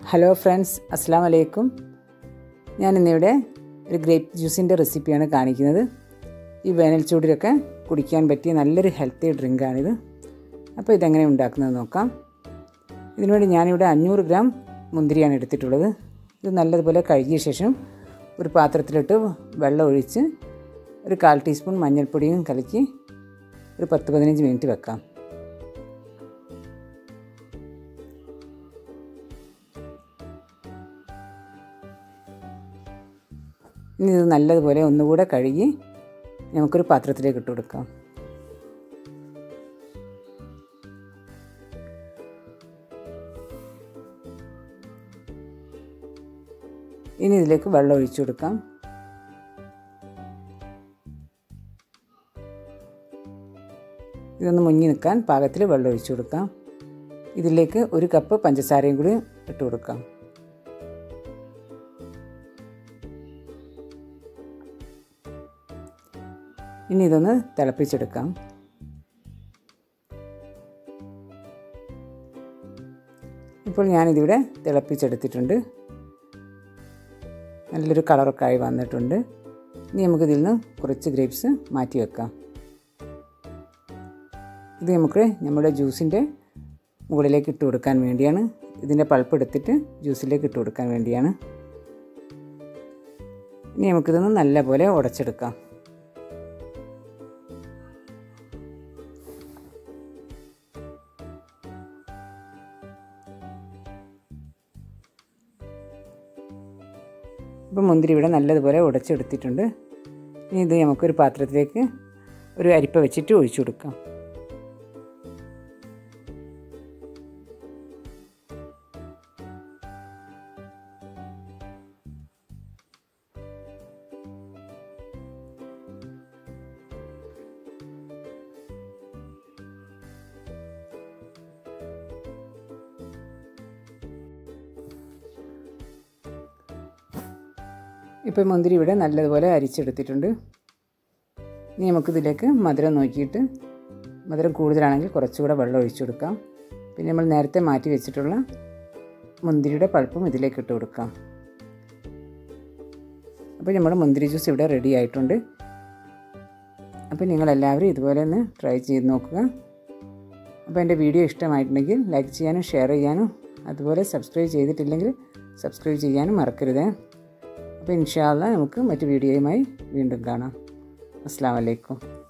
hello friends അസ്സാം വലൈക്കും ഞാനിന്നിവിടെ ഒരു ഗ്രേപ്പ് ജ്യൂസിൻ്റെ റെസിപ്പിയാണ് കാണിക്കുന്നത് ഈ വേനൽ ചൂടിലൊക്കെ കുടിക്കാൻ പറ്റിയ നല്ലൊരു ഹെൽത്തി ഡ്രിങ്കാണിത് അപ്പോൾ ഇതെങ്ങനെ ഉണ്ടാക്കുന്നത് നോക്കാം ഇതിനുവേണ്ടി ഞാനിവിടെ അഞ്ഞൂറ് ഗ്രാം മുന്തിരിയാണ് എടുത്തിട്ടുള്ളത് ഇത് നല്ലതുപോലെ കഴുകിയ ശേഷം ഒരു പാത്രത്തിലിട്ട് വെള്ളം ഒഴിച്ച് ഒരു കാൽ ടീസ്പൂൺ മഞ്ഞൾപ്പൊടിയും കലക്കി ഒരു പത്ത് പതിനഞ്ച് മിനിറ്റ് വെക്കാം ഇനി ഇത് നല്ലതുപോലെ ഒന്നുകൂടെ കഴുകി നമുക്കൊരു പാത്രത്തിലേക്ക് ഇട്ട് കൊടുക്കാം ഇനി ഇതിലേക്ക് വെള്ളം ഒഴിച്ചു കൊടുക്കാം ഇതൊന്ന് മുങ്ങി നിൽക്കാൻ പാകത്തിൽ വെള്ളം ഒഴിച്ചു കൊടുക്കാം ഇതിലേക്ക് ഒരു കപ്പ് പഞ്ചസാരയും കൂടി ഇട്ട് കൊടുക്കാം ഇനി ഇതൊന്ന് തിളപ്പിച്ചെടുക്കാം ഇപ്പോൾ ഞാനിതിവിടെ തിളപ്പിച്ചെടുത്തിട്ടുണ്ട് നല്ലൊരു കളറൊക്കെ ആയി വന്നിട്ടുണ്ട് ഇനി നമുക്കിതിൽ നിന്ന് കുറച്ച് ഗ്രേപ്സ് മാറ്റി വെക്കാം ഇത് നമുക്ക് നമ്മുടെ ജ്യൂസിൻ്റെ മുകളിലേക്ക് ഇട്ട് കൊടുക്കാൻ വേണ്ടിയാണ് ഇതിൻ്റെ പൾപ്പ് എടുത്തിട്ട് ജ്യൂസിലേക്ക് ഇട്ട് കൊടുക്കാൻ വേണ്ടിയാണ് ഇനി നമുക്കിതൊന്ന് നല്ലപോലെ ഉടച്ചെടുക്കാം ഇപ്പം മുന്തിരി ഇവിടെ നല്ലതുപോലെ ഉടച്ചെടുത്തിട്ടുണ്ട് ഇനി ഇത് നമുക്കൊരു പാത്രത്തിലേക്ക് ഒരു അരിപ്പ വെച്ചിട്ട് ഒഴിച്ചു കൊടുക്കാം ഇപ്പോൾ മുന്തിരി ഇവിടെ നല്ലതുപോലെ അരിച്ചെടുത്തിട്ടുണ്ട് ഇനി നമുക്കിതിലേക്ക് മധുരം നോക്കിയിട്ട് മധുരം കൂടുതലാണെങ്കിൽ കുറച്ചുകൂടെ വെള്ളം ഒഴിച്ചു കൊടുക്കാം പിന്നെ നമ്മൾ നേരത്തെ മാറ്റി വെച്ചിട്ടുള്ള മുന്തിരിയുടെ പൾപ്പും ഇതിലേക്ക് ഇട്ട് കൊടുക്കാം അപ്പോൾ നമ്മുടെ മുന്തിരി ജ്യൂസ് ഇവിടെ റെഡി ആയിട്ടുണ്ട് അപ്പോൾ നിങ്ങളെല്ലാവരും ഇതുപോലെ ഒന്ന് ട്രൈ ചെയ്ത് നോക്കുക അപ്പോൾ എൻ്റെ വീഡിയോ ഇഷ്ടമായിട്ടുണ്ടെങ്കിൽ ലൈക്ക് ചെയ്യാനും ഷെയർ ചെയ്യാനും അതുപോലെ സബ്സ്ക്രൈബ് ചെയ്തിട്ടില്ലെങ്കിൽ സബ്സ്ക്രൈബ് ചെയ്യാനും മറക്കരുതേ അപ്പോൾ ഇൻഷാല്ല നമുക്ക് മറ്റു വീഡിയോയുമായി വീണ്ടും കാണാം അസ്സാം വലൈക്കും